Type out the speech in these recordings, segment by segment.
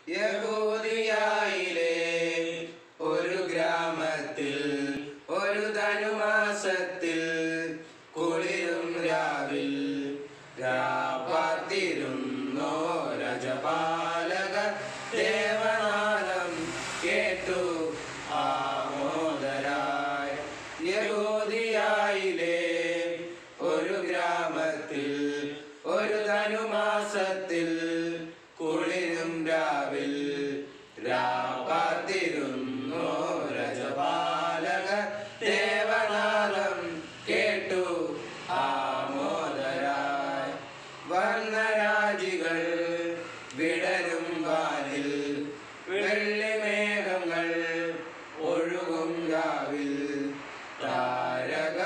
യഹൂദിയായിലെ ഒരു ഗ്രാമത്തിൽ ഒരു ധനുമാസത്തിൽ കുളിരും രാവിൽ രാപാത്തിരുന്നോ രജപാലക ദേവനാദം കേട്ടു ആമോദരായി യഹൂദിയായിലെ ഒരു ഗ്രാമത്തിൽ ഒരു ധനുമാസത്തിൽ കുളിരും രാവിൽ രാപാത്തിരുന്നു രജപാലക ദേവനാദം കേട്ടു ആമോദരായി വർണ്ണരാജികൾ വിടരും വാനിൽ വെള്ളിമേഘങ്ങൾ ഒഴുകും രാവിൽ താരക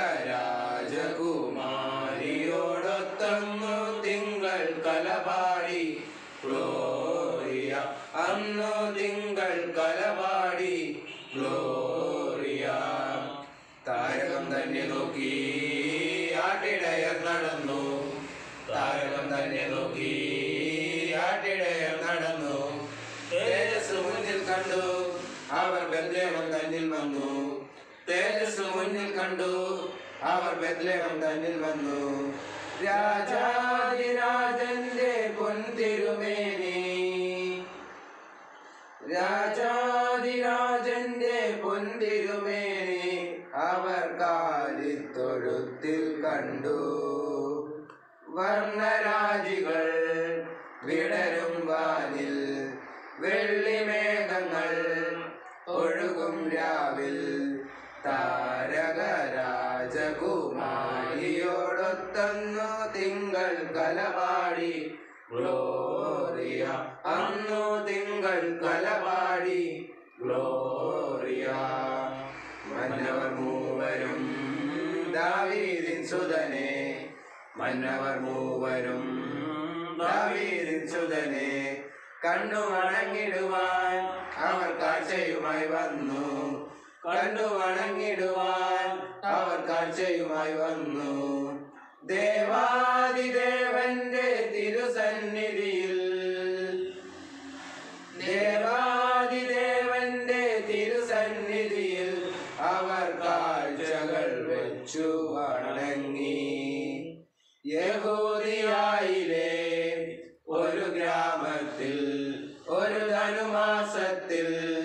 രാജകുമാരിയോടൊത്തന്നു തിങ്കൾ കലപാടി ഗ്ലോറിയ അന്നു തിങ്കൾ കലപാടി ഗ്ലോറിയ താരകം തന്നെ നോക്കി ആട്ടിടയർ നടന്നു താരകം തന്നെ നോക്കി ആട്ടിടയർ നടന്നു തേജസ് മുന്നിൽ കണ്ടു അവർ ബദ്ലേഹം തന്നിൽ വന്നു തേജസ് മുന്നിൽ കണ്ടു അവർ ബദ്ലേഹം തന്നിൽ വന്നു രാജാതിരാജന്റെ പൊൻതിരുമേനി രാജാതിരാജന്റെ പൊൻതിരുമേനി അവർ കാലിത്തൊഴുത്തിൽ കണ്ടു വർണ്ണരാജികൾ വിടരും വാനിൽ വെള്ളിമേഘങ്ങൾ ഒഴുകും രാവിൽ താരക രാജകുമാരിയോടൊത്തന്നു തിങ്കൾ കലപാടി ഗ്ലോറിയ അന്നു തിങ്കൾ കലപാടി ഗ്ലോറിയ മന്നവർ മൂവരും ദാവീദിൻ സുതനെ മന്നവർ മൂവരും ദാവീദിൻ സുതനെ കണ്ടു വണങ്ങിടുവാൻ അവർ കാഴ്ചയുമായി വന്നു കണ്ടു വണങ്ങിടുവാൻ അവർ കാഴ്ചയുമായി വന്നു ദേവാദിദേവന്റെ തിരുസന്നിധിയിൽ ദേവാദിദേവന്റെ തിരുസന്നിധിയിൽ അവർ കാഴ്ചകൾ വെച്ചു വണങ്ങി യഹൂദിയായിലെ ഒരു ഗ്രാമത്തിൽ ഒരു ധനുമാസത്തിൽ